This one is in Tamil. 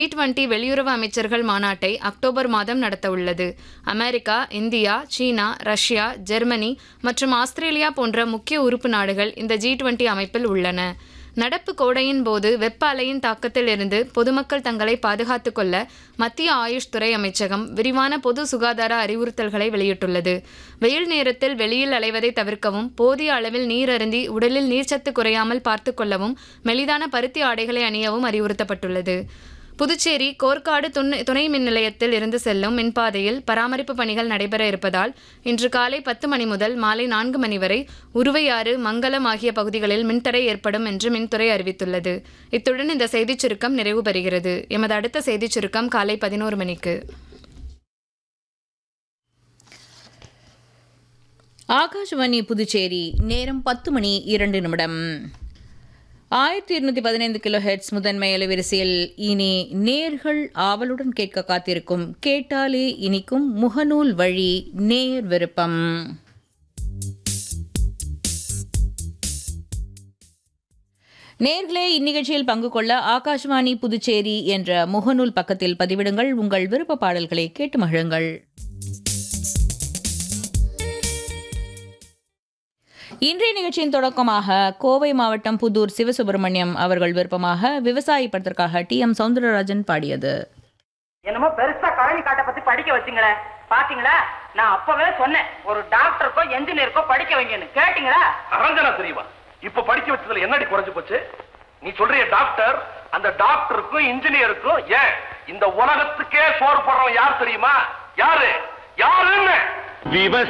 டி டுவெண்டி வெளியுறவு அமைச்சர்கள் மாநாட்டை அக்டோபர் மாதம் நடத்தவுள்ளது அமெரிக்கா இந்தியா சீனா ரஷ்யா ஜெர்மனி மற்றும் ஆஸ்திரேலியா போன்ற முக்கிய உறுப்பு நாடுகள் இந்த ஜி டுவெண்டி அமைப்பில் உள்ளன நடப்பு கோடையின் போது வெப்ப அலையின் தாக்கத்திலிருந்து பொதுமக்கள் தங்களை பாதுகாத்துக் கொள்ள மத்திய ஆயுஷ் துறை அமைச்சகம் விரிவான பொது சுகாதார அறிவுறுத்தல்களை வெளியிட்டுள்ளது வெயில் நேரத்தில் வெளியில் அலைவதை தவிர்க்கவும் போதிய அளவில் நீர் அருந்தி உடலில் நீர்ச்சத்து குறையாமல் பார்த்துக் கொள்ளவும் மெலிதான பருத்தி ஆடைகளை அணியவும் அறிவுறுத்தப்பட்டுள்ளது புதுச்சேரி கோர்க்காடு துணை துணை மின் நிலையத்தில் இருந்து செல்லும் மின்பாதையில் பராமரிப்பு பணிகள் நடைபெற இருப்பதால் இன்று காலை பத்து மணி முதல் மாலை நான்கு மணி வரை உருவையாறு மங்கலம் ஆகிய பகுதிகளில் மின்தடை ஏற்படும் என்று மின்துறை அறிவித்துள்ளது இத்துடன் இந்த செய்திச் சுருக்கம் நிறைவு பெறுகிறது எமது அடுத்த செய்திச் சுருக்கம் காலை பதினோரு மணிக்கு ஆகாஷ்வாணி புதுச்சேரி நேரம் பத்து மணி இரண்டு நிமிடம் ஆயிரத்தி இருநூத்தி பதினைந்து கிலோ ஹெட்ஸ் முதன்மை அலைவரிசையில் இனி நேர்கள் ஆவலுடன் கேட்க காத்திருக்கும் கேட்டாலே இனிக்கும் முகநூல் வழி நேர் விருப்பம் நேர்களே இந்நிகழ்ச்சியில் பங்கு கொள்ள ஆகாஷ்வாணி புதுச்சேரி என்ற முகநூல் பக்கத்தில் பதிவிடுங்கள் உங்கள் விருப்ப பாடல்களை கேட்டு மகிழுங்கள் இன்றைய நிகழ்ச்சியின் தொடக்கமாக கோவை மாவட்டம் புதூர் சிவசுப்பிரமணியம் அவர்கள் விருப்பமாக விவசாயி படத்திற்காக டி எம் சவுந்தரராஜன் பாடியது என்னமோ பெருசா கழனி காட்டை பத்தி படிக்க வச்சுங்களே பாத்தீங்களா நான் அப்பவே சொன்னேன் ஒரு டாக்டருக்கோ என்ஜினியருக்கோ படிக்க வைங்கன்னு கேட்டீங்களா அரஞ்சனா தெரியுமா இப்ப படிக்க வச்சதுல என்னடி குறைஞ்சு போச்சு நீ சொல்றிய டாக்டர் அந்த டாக்டருக்கும் இன்ஜினியருக்கும் ஏன் இந்த உலகத்துக்கே சோறு போடுறவன் யார் தெரியுமா யாரு யாருன்னு விவசாய